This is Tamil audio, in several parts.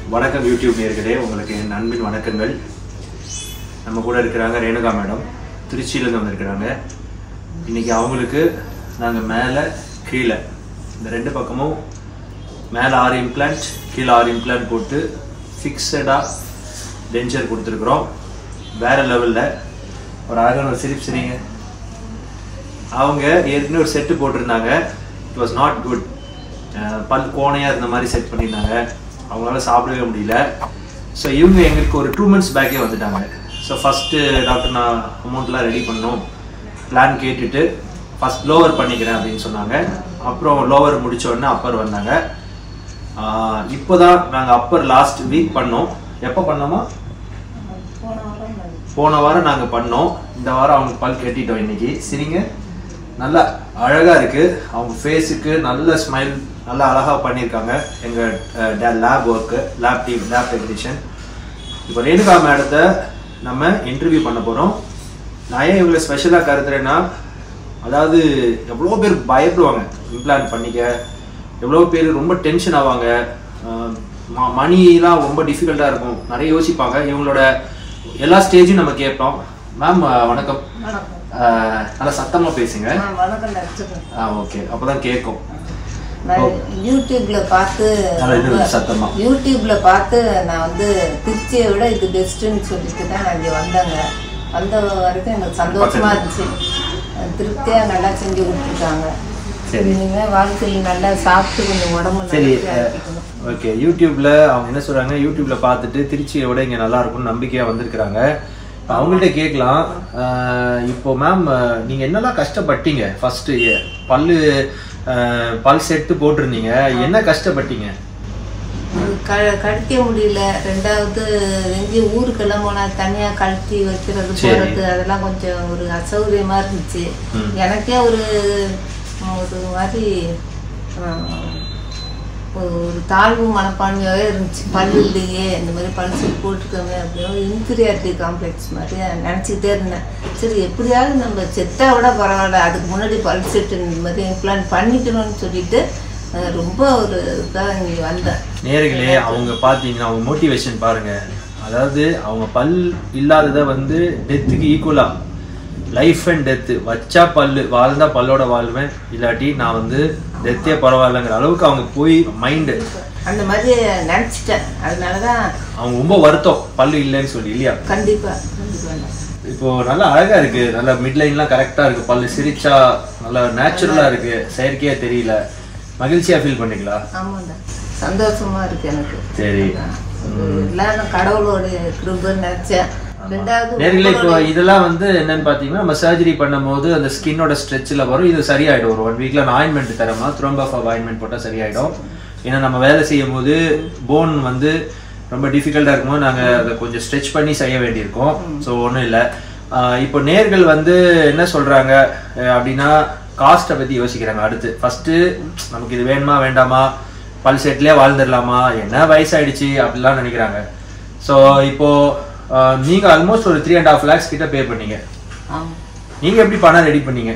வணக்கம் யூடியூப் நேர்களே உங்களுக்கு என் அன்பின் வணக்கங்கள் நம்ம கூட இருக்கிறாங்க ரேணுகா மேடம் திருச்சியிலேருந்து வந்திருக்கிறாங்க இன்னைக்கு அவங்களுக்கு நாங்கள் மேலே கீழே இந்த ரெண்டு பக்கமும் மேலே ஆறு இம்ப்ளான்ட் கீழே ஆறு இம்ப்ளான்ட் போட்டு ஃபிக்ஸடாக டென்ச்சர் கொடுத்துருக்குறோம் வேற லெவலில் ஒரு அழகான ஒரு சிரிப்பு சிரிங்க அவங்க ஏற்கனவே ஒரு செட்டு போட்டிருந்தாங்க இட் வாஸ் நாட் குட் பல் கோணையாக இருந்த மாதிரி செட் பண்ணியிருந்தாங்க அவங்களால சாப்பிடவே முடியல ஸோ இவங்க எங்களுக்கு ஒரு டூ மந்த்ஸ் பேக்கே வந்துட்டாங்க ஸோ ஃபஸ்ட்டு டாக்டர் நான் அமௌண்ட்லாம் ரெடி பண்ணோம் பிளான் கேட்டுட்டு ஃபஸ்ட் லோவர் பண்ணிக்கிறேன் அப்படின்னு சொன்னாங்க அப்புறம் லோவர் முடிச்ச உடனே அப்பர் வந்தாங்க இப்போ தான் நாங்கள் அப்பர் லாஸ்ட் வீக் பண்ணோம் எப்போ பண்ணோமா போன வாரம் நாங்கள் பண்ணோம் இந்த வாரம் அவங்க பல் கட்டிட்டோம் இன்னைக்கு சரிங்க நல்லா அழகா இருக்கு அவங்க ஃபேஸுக்கு நல்ல ஸ்மைல் நல்லா அழகா பண்ணியிருக்காங்க எங்க lab work lab team lab technician இப்போ ரேணுகா மேடத்தை நம்ம இன்டர்வியூ பண்ண போறோம் நான் ஏன் இவங்களை ஸ்பெஷலாக கருதுறேன்னா அதாவது எவ்வளோ பேர் பயப்படுவாங்க இம்ப்ளான்ட் பண்ணிக்க எவ்வளோ பேர் ரொம்ப டென்ஷன் ஆவாங்க மணிலாம் ரொம்ப டிஃபிகல்ட்டாக இருக்கும் நிறைய யோசிப்பாங்க இவங்களோட எல்லா ஸ்டேஜும் நம்ம கேட்போம் மேம் வணக்கம் வணக்கம் அஹ், நல்லா சத்தமாக பேசுங்க ஆ, வணக்கம் டாக்டர் ஆ ஓகே அப்பதான் கேட்கும் நான் யூடியூப்ல பார்த்து நல்லா இது ரொம்ப- சத்தமா. யூடியூப்ல பார்த்து நான் வந்து திருச்சியை விட இது பெஸ்ட்டுன்னு சொல்லிட்டு தான் நான் இங்கே வந்தேங்க வந்த வரைக்கும் எனக்கு சந்தோஷமா இருந்துச்சு அஹ் திருப்தியா நல்லா செஞ்சு கொடுத்துருக்காங்க சரி. இனிமே வாழ்க்கையில் நல்லா சாப்பிட்டு கொஞ்சம் உடம்பு சரி நல்லா ஆக்கிக்கணும். ஓகே யூடியூப்ல அவங்க என்ன சொல்றாங்க யூடியூப்ல பார்த்துட்டு திருச்சியை விட இங்க நல்லா இருக்கும்னு நம்பிக்கையா வந்திருக்கிறாங்க இப்ப அவங்கள்ட்ட கேட்கலாம் அஹ், இப்போ மேம் நீங்க என்னெல்லாம் கஷ்டப்பட்டீங்க ஃபர்ஸ்ட் பல்லு அஹ், பல் செட்டு போட்டிருந்தீங்க என்ன கஷ்டப்பட்டீங்க அது க கழட்ட முடியல ரெண்டாவது எங்கேயும் ஊருக்கெல்லாம் போனா தனியா கழட்டி வைக்கிறது சரி. போறது அதெல்லாம் கொஞ்சம் ஒரு அசௌகரியமா இருந்துச்சு ம். எனக்கே ஒரு ஒரு மாதிரி ஆஹ், ஒரு ஒரு தாழ்வு மனப்பான்மையாகவே இருந்துச்சு பல்லு இல்லையே இந்த மாதிரி பல் செட் போட்டுக்கோமே அப்படின்னு ஒரு இன்ஃபீரியாரிட்டி காம்ப்ளெக்ஸ் மாதிரி நினச்சிக்கிட்டே இருந்தேன் சரி எப்படியாவது நம்ம செத்தா விட பரவாயில்ல அதுக்கு முன்னாடி பல் செட் இந்த மாதிரி இம்ப்ளான் பண்ணிக்கணும்னு சொல்லிட்டு அஹ், ரொம்ப ஒரு இதாக இங்கே வந்தேன் நேர்களே அவங்க பார்த்தீங்கன்னா அவங்க மோட்டிவேஷன் பாருங்க அதாவது அவங்க பல் இல்லாததை வந்து டெத்துக்கு ஈக்குவலா லைஃப் அண்ட் டெத்து வச்சா பல்லு வாழ்ந்தா பல்லோட வாழ்வேன் இல்லாட்டி நான் வந்து டெத்தே பரவாயில்லைங்கிற அளவுக்கு அவங்க போய் மைண்டு அந்த மாதிரி நினச்சிட்டேன் அதனால தான் அவங்க ரொம்ப வருத்தம் பல்லு இல்லைன்னு சொல்லி இல்லையா கண்டிப்பாக கண்டிப்பாக இப்போ நல்லா அழகா இருக்கு நல்ல மிட்லைன்லாம் கரெக்டா இருக்கு பல்லு சிரிச்சா நல்லா நேச்சுரலா இருக்கு செயற்கையா தெரியல மகிழ்ச்சியா ஃபீல் பண்ணீங்களா ஆமாண்டா சந்தோஷமா இருக்கு எனக்கு சரி எல்லாரும் கடவுளோடைய கிருபன்னு நினைச்சேன் ரெண்டாவது நேர்களே இப்போ இதெல்லாம் வந்து என்னன்னு பார்த்தீங்கன்னா நம்ம சர்ஜரி பண்ணும்போது அந்த ஸ்கின்னோட ஸ்ட்ரெச்சில் வரும் இது சரியாயிடும் ஒரு ஒன் வீக்ல நான் ஆயின்மெண்ட் தரமா த்ரோம்பஃப் ஆயின்மெண்ட் போட்டால் சரியாயிடும் ஏன்னா நம்ம வேலை செய்யும் போது போன் வந்து ரொம்ப டிஃபிகல்ட்டாக இருக்கும்போது நாங்கள் அதை கொஞ்சம் ஸ்ட்ரெச் பண்ணி செய்ய வேண்டியிருக்கோம் ஸோ ஒன்றும் இல்லை இப்போ நேர்கள் வந்து என்ன சொல்றாங்க அஹ் அப்படின்னா காஸ்ட்டை பற்றி யோசிக்கிறாங்க அடுத்து ஃபர்ஸ்ட் நமக்கு இது வேணுமா வேண்டாமா பல் செட்லேயே வாழ்ந்துடலாமா என்ன வயசாயிடுச்சு அப்படிலாம் நினைக்கிறாங்க ஸோ இப்போ அஹ், நீங்க ஆல்மோஸ்ட் ஒரு த்ரீ அண்ட் ஹாஃப் லேக்ஸ் கிட்ட பே பண்ணீங்க ஆமா நீங்க எப்படி பணம் ரெடி பண்ணீங்க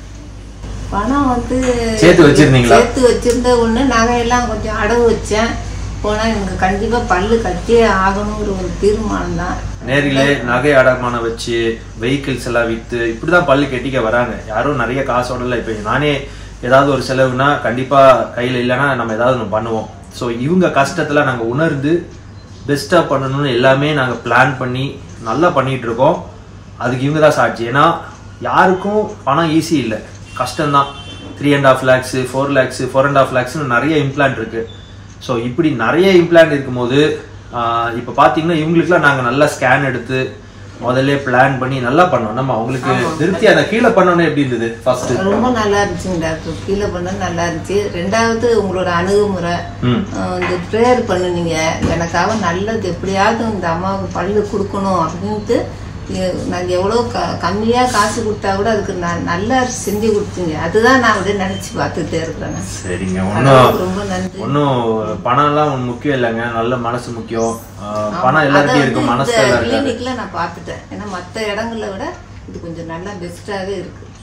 பணம் வந்து சேர்த்து வச்சிருந்தீங்களா? சேர்த்து வச்சிருந்த ஒண்ணு நகையெல்லாம் கொஞ்சம் அடவு வச்சேன் போனா எனக்கு கண்டிப்பா பல்லு கட்டியே ஆகணுங்கிற ஒரு தீர்மானம் தான் நேரிலே நகை அடமானம் வச்சு வெஹிக்கிள்ஸ் எல்லாம் வித்து இப்படிதான் பல்லு கெட்டிக்க வராங்க யாரும் நிறைய காசோட இல்லை இப்போ நானே ஏதாவது ஒரு செலவுனா கண்டிப்பா கையில இல்லைன்னா நம்ம ஏதாவது ஒன்று பண்ணுவோம் ஸோ இவங்க கஷ்டத்துல நாங்க உணர்ந்து பெஸ்டா பண்ணணும்னு எல்லாமே நாங்க பிளான் பண்ணி நல்லா பண்ணிட்டு இருக்கோம் அதுக்கு இவங்க தான் சாட்சி ஏன்னா யாருக்கும் பணம் ஈஸி இல்லை கஷ்டம்தான் three and half lakhs four lakhs four and half லேக்ஸ்னு நிறைய இம்ப்ளான்ட் இருக்கு ஸோ இப்படி நிறைய இம்ப்ளான்ட் இருக்கும்போது ஆஹ் இப்போ பார்த்தீங்கன்னா இவங்களுக்குலாம் நாங்கள் நல்லா ஸ்கேன் எடுத்து முதல்ல பிளான் பண்ணி நல்லா பண்ணோம் நம்ம அவங்களுக்கு திருப்தி அந்த கீழே பண்ணோன்னே எப்படி இருந்தது ஃபர்ஸ்ட் ரொம்ப நல்லா இருந்துச்சுங்க டாக்டர் கீழே பண்ண நல்லா இருந்துச்சு ரெண்டாவது உங்களோட அணுகுமுறை ம் அஹ் இந்த ப்ரேயர் பண்ணுனீங்க எனக்காக நல்லது எப்படியாவது இந்த அம்மாவுக்கு பல்லு கொடுக்கணும் அப்படின்ட்டு எ- நாங்கள் எவ்வளோ க கம்மியாக காசு கொடுத்தா கூட அதுக்கு நான் நல்லா செஞ்சு கொடுத்தீங்க அதுதான் நான் அப்படியே நினச்சி பார்த்துட்டே இருக்கிறேன் நான். சரிங்க கடவுளுக்கு ஒன்றும் ரொம்ப நன்றி ஒன்றும் பணம்லாம் ஒன்றும் முக்கியம் இல்லைங்க நல்ல மனசு முக்கியம் ஆஹ் பணம் எல்லாருக்கும் இருக்கும் இந்த மனசு எல்லாம் இருக்காது கிளினிக்ல நான் பார்த்துட்டேன் ஏன்னா மற்ற இடங்களை விட இது கொஞ்சம் நல்லா பெஸ்ட்டாகவே இருக்கு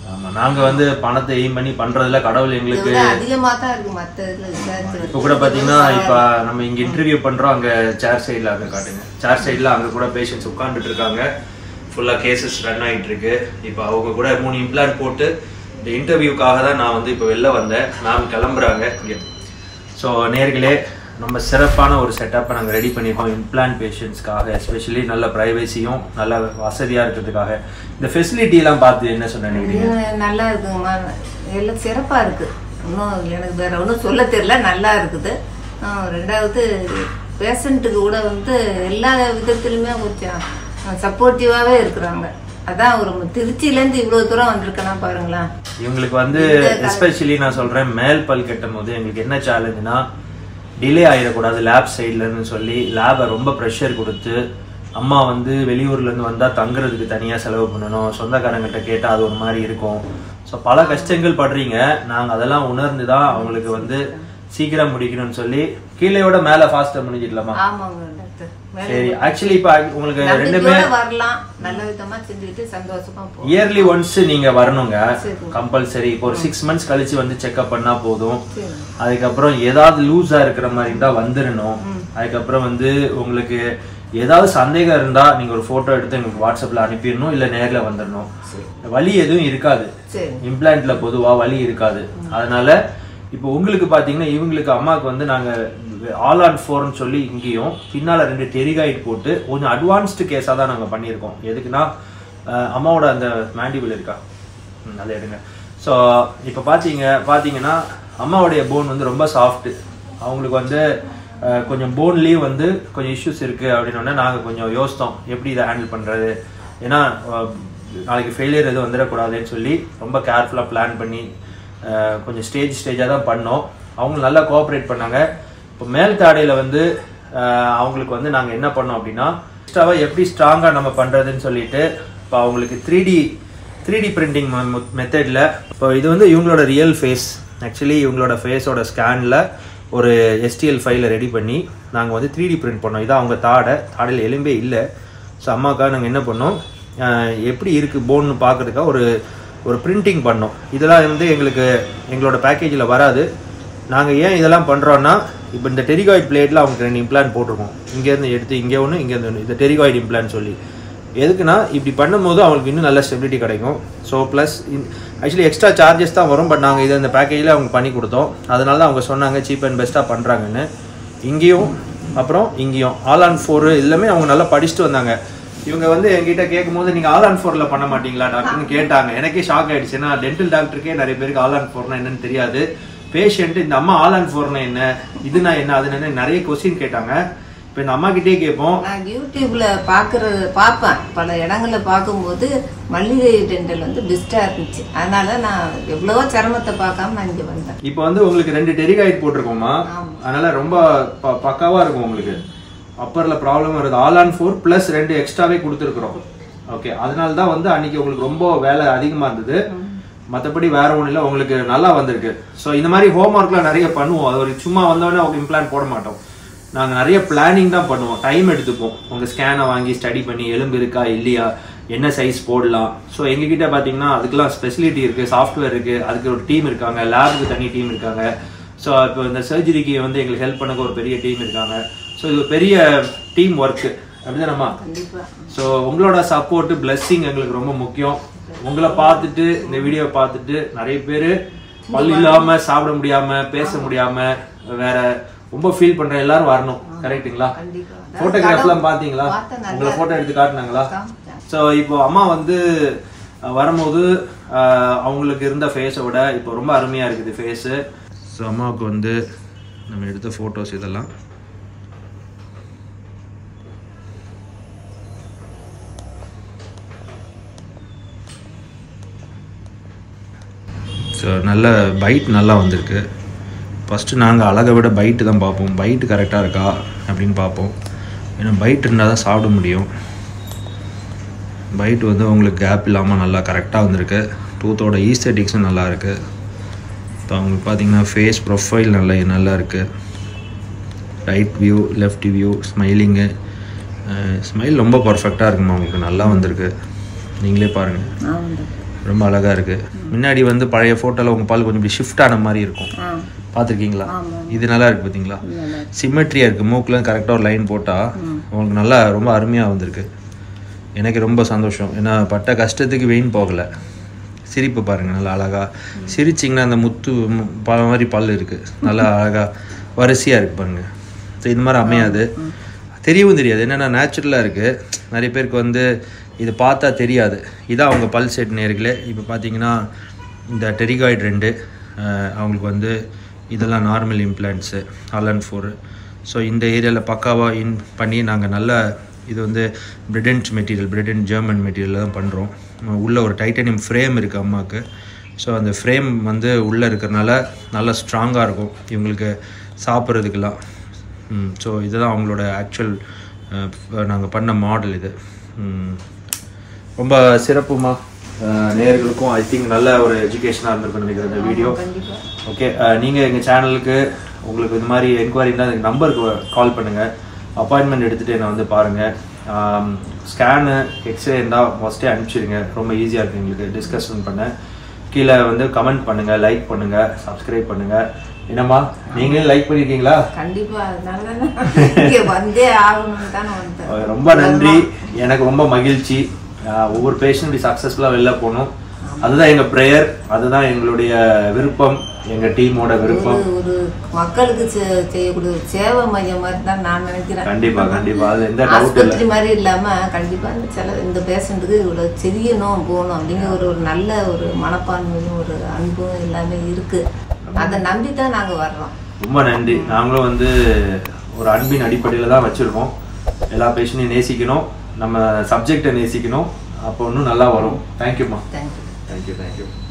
ஆமா நாங்க வந்து பணத்தை எய்ம் பண்ணி பண்றதுல கடவுள் இதை எங்களுக்கு விட அதிகமா தான் இருக்கு மத்த இதுல விசாரிச்சு இப்போ கூட பாத்தீங்கன்னா இப்ப நம்ம இங்க இன்டர்வியூ பண்றோம் அங்க சேர் சைடுல அங்க காட்டுங்க சேர் சைடுல அங்க கூட பேஷண்ட்ஸ் உட்கார்ந்துட்டு இருக்காங்க ஃபுல்லா கேசஸ் ரன் ஆயிட்டு இருக்கு இப்போ அவங்க கூட மூணு இம்ப்ளான்ட் போட்டு இந்த இன்டர்வியூக்காக தான் நான் வந்து இப்போ வெளில வந்தேன் மேம் கிளம்புறாங்க இங்க ஸோ நேர்களே நம்ம சிறப்பான ஒரு செட்டப்பை நாங்கள் ரெடி பண்ணியிருக்கோம் இம்ப்ளான்ட் பேஷண்ட்ஸ்க்காக எஸ்பெஷலி நல்ல ப்ரைவசியும் நல்ல வசதியாக இருக்கிறதுக்காக இந்த ஃபெசிலிட்டிலாம் பார்த்து என்ன சொன்ன நினைக்கிறீங்க இது நல்லா இருக்குங்கம்மா எல்லாம் சிறப்பா இருக்கு இன்னும் எனக்கு வேற ஒன்றும் சொல்ல தெரியல நல்லா இருக்குது ஆ, ரெண்டாவது பேஷண்ட்டுக்கு கூட வந்து எல்லா விதத்துலையுமே கொஞ்சம் சப்போர்ட்டிவாகவே இருக்கிறாங்க அதான் ஒரு திருச்சியிலேருந்து இவ்வளோ தூரம் வந்திருக்கேன்னா பாருங்களேன் இவங்களுக்கு வந்து எஸ்பெஷலி நான் சொல்றேன் மேல் பல் கட்டும் போது எங்களுக்கு என்ன சேலஞ்சுனா டிலே ஆயிடக்கூடாது லேப் சைட்லன்னு சொல்லி லேபை ரொம்ப ப்ரெஷர் கொடுத்து அம்மா வந்து வெளியூர்ல இருந்து வந்தா தங்குறதுக்கு தனியா செலவு பண்ணணும் சொந்தக்காரங்கிட்ட கேட்டா அது ஒரு மாதிரி இருக்கும் ஸோ பல கஷ்டங்கள் படுறீங்க நாங்க அதெல்லாம் உணர்ந்து தான் அவங்களுக்கு வந்து சீக்கிரம் முடிக்கணும்னு சொல்லி கீழேயோட மேல ஃபாஸ்டா முடிஞ்சிடலாமா ஆமாங்க டாக்டர் மேல சரி ஆக்சுவலி இப்போ உங்களுக்கு ரெண்டுமே நம்பிக்கையோட வரலாம் நல்ல விதமா செஞ்சுக்கிட்டு சந்தோஷமா போகலாம் இயர்லி ஒன்ஸ் நீங்க வரணுங்க சரி. கம்பல்சரி இப்போ ஒரு சிக்ஸ் மந்த்ஸ் கழிச்சு வந்து செக்அப் பண்ணா போதும் சரி அதுக்கப்புறம் ஏதாவது லூஸா இருக்கிற மாதிரி இருந்தா வந்துடணும் அதுக்கப்புறம் வந்து உங்களுக்கு ஏதாவது சந்தேகம் இருந்தா நீங்க ஒரு போட்டோ எடுத்து எங்களுக்கு வாட்ஸ்அப்ல அனுப்பிடணும் இல்ல நேர்ல வந்துடணும் வலி எதுவும் இருக்காது சரி இம்ப்ளான்ட்ல பொதுவா வலி இருக்காது அதனால இப்போ உங்களுக்கு பாத்தீங்கன்னா இவங்களுக்கு அம்மாவுக்கு வந்து நாங்க ஆல் ஆன் ஃபோர்னு சொல்லி இங்கேயும் பின்னால ரெண்டு டெரிகாய்ட் போட்டு கொஞ்சம் அட்வான்ஸ்டு கேஸாக தான் நாங்க பண்ணியிருக்கோம் எதுக்குன்னா அஹ், அம்மாவோட அந்த மேண்டிபிள் இருக்கா ம், அதை எடுங்க ஸோ இப்போ பார்த்தீங்க பார்த்தீங்கன்னா அம்மாவுடைய போன் வந்து ரொம்ப சாஃப்ட் அவங்களுக்கு வந்து அஹ், கொஞ்சம் போன்லேயும் வந்து கொஞ்சம் இஷ்யூஸ் இருக்கு அப்படின்னோடனே நாங்கள் கொஞ்சம் யோசித்தோம் எப்படி இதை ஹேண்டில் பண்ணுறது ஏன்னா அஹ், நாளைக்கு ஃபெயிலியர் எதுவும் வந்துடக்கூடாதுன்னு சொல்லி ரொம்ப கேர்ஃபுல்லாக பிளான் பண்ணி அஹ், கொஞ்சம் ஸ்டேஜ் ஸ்டேஜாக தான் பண்ணோம் அவங்க நல்லா கோஆப்ரேட் பண்ணாங்க இப்போ மேல் தாடையில் வந்து அஹ், அவங்களுக்கு வந்து நாங்கள் என்ன பண்ணோம் அப்படின்னா எக்ஸ்ட்ராவாக எப்படி ஸ்ட்ராங்காக நம்ம பண்ணுறதுன்னு சொல்லிட்டு இப்போ அவங்களுக்கு three D three D printing மெத்தடில் இப்போ இது வந்து இவங்களோட ரியல் ஃபேஸ் ஆக்சுவலி இவங்களோட ஃபேஸோட ஸ்கேனில் ஒரு எஸ்டிஎல் ஃபைலை ரெடி பண்ணி நாங்கள் வந்து த்ரீ டி பிரிண்ட் பண்ணோம் இதான் அவங்க தாடை தாடையில் எலும்பே இல்லை ஸோ அம்மாக்காக நாங்கள் என்ன பண்ணோம் அஹ் எப்படி இருக்குது போன்னு பார்க்கறதுக்காக ஒரு ஒரு பிரிண்டிங் பண்ணோம் இதெல்லாம் வந்து எங்களுக்கு எங்களோட பேக்கேஜில் வராது நாங்கள் ஏன் இதெல்லாம் பண்ணுறோன்னா இப்போ இந்த டெரிகாய்ட் பிளேட்டில் அவங்க ரெண்டு இம்ப்ளான்ட் போட்டிருக்கோம் இங்கேருந்து எடுத்து இங்கே ஒன்று இங்கேருந்து ஒன்று இந்த டெரிகாய்டு இம்ப்ளான்ட் சொல்லி எதுக்குன்னா இப்படி பண்ணும்போது அவங்களுக்கு இன்னும் நல்ல ஸ்டெபிலிட்டி கிடைக்கும் so plus actually extra charges தான் வரும் பட் நாங்கள் இதை இந்த பேக்கேஜில் அவங்க பண்ணி கொடுத்தோம் அதனால தான் அவங்க சொன்னாங்க சீப் அண்ட் பெஸ்ட்டாக பண்ணுறாங்கன்னு இங்கேயும் அப்புறம் இங்கேயும் ஆல் ஆன் ஃபோர் எல்லாமே அவங்க நல்லா படிச்சுட்டு வந்தாங்க இவங்க வந்து என்கிட்ட கேட்கும்போது நீங்கள் ஆல் ஆன் ஃபோரில் பண்ண மாட்டீங்களா டாக்டர்னு கேட்டாங்க எனக்கே ஷாக் ஆயிடுச்சு ஏன்னா டென்டல் டாக்டருக்கே நிறைய பேருக்கு ஆல் ஆன் ஃபோர்னா என்னன்னு தெரியாது பேஷண்ட் இந்த அம்மா ஆல் ஆன் ஃபோர்னா என்ன இதுனா என்ன அது என்ன நிறைய கொஸ்டின் கேட்டாங்க இப்போ இந்த அம்மா கிட்டே கேட்போம் நான் யூடியூப்ல பாக்குறது பார்ப்பேன் பல இடங்கள்ல பார்க்கும்போது மல்லிகை டெண்டல் வந்து பெஸ்டா இருந்துச்சு அதனால நான் எவ்வளவோ சிரமத்தை பார்க்காம நான் இங்க வந்தேன் இப்போ வந்து உங்களுக்கு ரெண்டு டெரிகாய்ட் போட்டிருக்கோமா ஆமா. அதனால ரொம்ப ப- பக்காவா இருக்கும் உங்களுக்கு அப்பர்ல ப்ராப்ளம் வருது ஆல் ஆன் ஃபோர் ப்ளஸ் ரெண்டு எக்ஸ்ட்ராவே கொடுத்துருக்குறோம் ஓகே அதனால தான் வந்து அன்னைக்கு உங்களுக்கு ரொம்ப வேலை அதிகமா இருந்தது மற்றபடி வேற ஒன்றும் இல்லை உங்களுக்கு நல்லா வந்திருக்கு ஸோ இந்த மாதிரி ஹோம் ஒர்க்லாம் நிறைய பண்ணுவோம் அது ஒரு சும்மா வந்தோடனே அவங்க இம்ப்ளான் போட மாட்டோம் நாங்கள் நிறைய பிளானிங் தான் பண்ணுவோம் டைம் எடுத்துப்போம் உங்கள் ஸ்கேனை வாங்கி ஸ்டடி பண்ணி எலும்பு இருக்கா இல்லையா என்ன சைஸ் போடலாம் ஸோ எங்ககிட்ட பார்த்தீங்கன்னா அதுக்கெல்லாம் ஸ்பெசிலிட்டி இருக்குது சாஃப்ட்வேர் இருக்குது அதுக்கு ஒரு டீம் இருக்காங்க லேபுக்கு தனி டீம் இருக்காங்க ஸோ இப்போ இந்த சர்ஜரிக்கு வந்து எங்களுக்கு ஹெல்ப் பண்ணக்கு ஒரு பெரிய டீம் இருக்காங்க ஸோ இது ஒரு பெரிய டீம் ஒர்க்கு அப்படிதானம்மா கண்டிப்பா ஸோ உங்களோட சப்போர்ட் பிளெஸ்ஸிங் எங்களுக்கு ரொம்ப முக்கியம் உங்களை பார்த்துட்டு இந்த வீடியோ பார்த்துட்டு நிறைய பேர் பல் இல்லாம சாப்பிட முடியாம பேச முடியாம வேற ரொம்ப ஃபீல் பண்ற எல்லாரும் வரணும் கரெக்ட்டுங்களா கண்டிப்பா போட்டோகிராஃப்லாம் பாத்தீங்களா பார்த்தேன், நல்லா உங்களை போட்டோ எடுத்து காட்டினாங்களா காமிச்சேன். ஸோ இப்போ அம்மா வந்து அஹ், வரும்போது அஹ், அவங்களுக்கு இருந்த ஃபேஸை விட இப்போ ரொம்ப அருமையாக இருக்குது ஃபேஸு ஸோ அம்மாவுக்கு வந்து நம்ம எடுத்த ஃபோட்டோஸ் இதெல்லாம் ஸோ நல்ல பைட் நல்லா வந்திருக்கு ஃபஸ்ட்டு நாங்கள் அழகை விட பைட்டு தான் பார்ப்போம் பைட்டு கரெக்டாக இருக்கா அப்படின்னு பார்ப்போம் ஏன்னா பைட் இருந்தால் தான் சாப்பிட முடியும் பைட் வந்து உங்களுக்கு கேப் இல்லாமல் நல்லா கரெக்டாக வந்திருக்கு டூத்தோட ஈஸ்தட்டிக்ஸும் நல்லா இருக்குது இப்போ அவங்களுக்கு பார்த்தீங்கன்னா ஃபேஸ் ப்ரொஃபைல் நல்லா நல்லா இருக்குது right view left view smiling smile ரொம்ப பர்ஃபெக்டாக இருக்குமா உங்களுக்கு நல்லா வந்திருக்கு நீங்களே பாருங்கள் ஆமாம் டாக்டர். ரொம்ப அழகாக இருக்குது முன்னாடி வந்து பழைய ஃபோட்டோவில் உங்கள் பால் கொஞ்சம் இப்படி ஷிஃப்ட் ஆன மாதிரி இருக்கும் ஆ பார்த்துருக்கீங்களா ஆமாம் இது நல்லா இருக்குது பார்த்தீங்களா நல்லா சிமெட்ரியாக இருக்குது மூக்கில் கரெக்டாக ஒரு லைன் போட்டால் உங்களுக்கு நல்லா ரொம்ப அருமையாக வந்திருக்கு எனக்கு ரொம்ப சந்தோஷம் ஏன்னா பட்ட கஷ்டத்துக்கு வெயின் போகலை சிரிப்பு பாருங்கள் நல்லா அழகாக சிரிச்சிங்கன்னா அந்த முத்து மு- பல மாதிரி பல் இருக்குது நல்லா அழகாக வரிசையாக இருக்குது பாருங்கள் ஸோ இந்த மாதிரி அமையாது தெரியவும் தெரியாது என்னென்னா நேச்சுரலாக இருக்குது நிறைய பேருக்கு வந்து இது பார்த்தா தெரியாது இதான் அவங்க பல் செட் நேர்களே இப்போ பார்த்தீங்கன்னா இந்த டெரிகாய்டு ரெண்டு அஹ், அவங்களுக்கு வந்து இதெல்லாம் normal implants all four so இந்த ஏரியாவில் பக்காவாக இன் பண்ணி நாங்கள் நல்ல இது வந்து Bredent material Bredent German material தான் பண்ணுறோம் உள்ள ஒரு டைட்டானியம் ஃப்ரேம் இருக்குது அம்மாவுக்கு ஸோ அந்த ஃப்ரேம் வந்து உள்ளே இருக்கிறனால நல்லா ஸ்ட்ராங்காக இருக்கும் இவங்களுக்கு சாப்பிட்றதுக்கெல்லாம் ஸோ இதுதான் அவங்களோட ஆக்சுவல் நாங்கள் பண்ண மாடல் இது ம். ரொம்ப சிறப்புமா அஹ், நேயர்களுக்கும் ஐ திங்க் நல்ல ஒரு எஜுகேஷனாக இருந்திருக்குன்னு நினைக்கிறேன் இந்த வீடியோ கண்டிப்பாக ஓகே நீங்கள் எங்கள் சேனலுக்கு உங்களுக்கு இந்த மாதிரி என்கொயரி இருந்தால் எனக்கு நம்பருக்கு கால் பண்ணுங்கள் அப்பாயின்மெண்ட் எடுத்துகிட்டு என்னை வந்து பாருங்கள் ஸ்கேனு எக்ஸ்ரே இருந்தால் ஃபஸ்ட்டே அனுப்பிச்சிடுங்க ரொம்ப ஈஸியாக இருக்குது எங்களுக்கு டிஸ்கஷன் பண்ண கீழே வந்து கமெண்ட் பண்ணுங்கள் லைக் பண்ணுங்கள் சப்ஸ்கிரைப் பண்ணுங்கள் என்னம்மா நீங்களே லைக் பண்ணியிருக்கீங்களா கண்டிப்பா அதனால தானே இங்கே வந்தே ஆகணும்னு தானே வந்தேன் ரொம்ப நன்றி எனக்கு ரொம்ப மகிழ்ச்சி ஆஹ் ஒவ்வொரு பேஷண்ட் இப்படி சக்ஸஸ்ஃபுல்லாக வெளில போகணும் அதுதான் எங்கள் ப்ரேயர் அதுதான் எங்களுடைய விருப்பம் எங்கள் டீமோட விருப்பம் ஒரு ஒரு மக்களுக்கு செ- செய்யக்கூடிய ஒரு சேவை மையம் மாதிரி தான் நான் நினைக்கிறேன் கண்டிப்பா கண்டிப்பா அது எந்த டவுட் இல்லை ஆஸ்பத்திரி மாதிரி இல்லாம கண்டிப்பா இந்த சில இந்த பேஷண்ட்டுக்கு இவ்வளவு செய்யணும் போகணும் அப்படிங்கிற ஒரு ஒரு நல்ல ஒரு மனப்பான்மையும் ஒரு அன்பும் எல்லாமே இருக்கு அதை நம்பி தான் நாங்க வர்றோம் ரொம்ப நன்றி நாங்களும் வந்து ஒரு அன்பின் அடிப்படையில் தான் வச்சுருக்கோம் எல்லா பேஷண்ட்டையும் நேசிக்கணும் நம்ம சப்ஜெக்டை நேசிக்கணும் அப்போ இன்னும் நல்லா வரும் தேங்க்யூம்மா தேங்க்யூ தேங்க்யூ தேங்க்யூ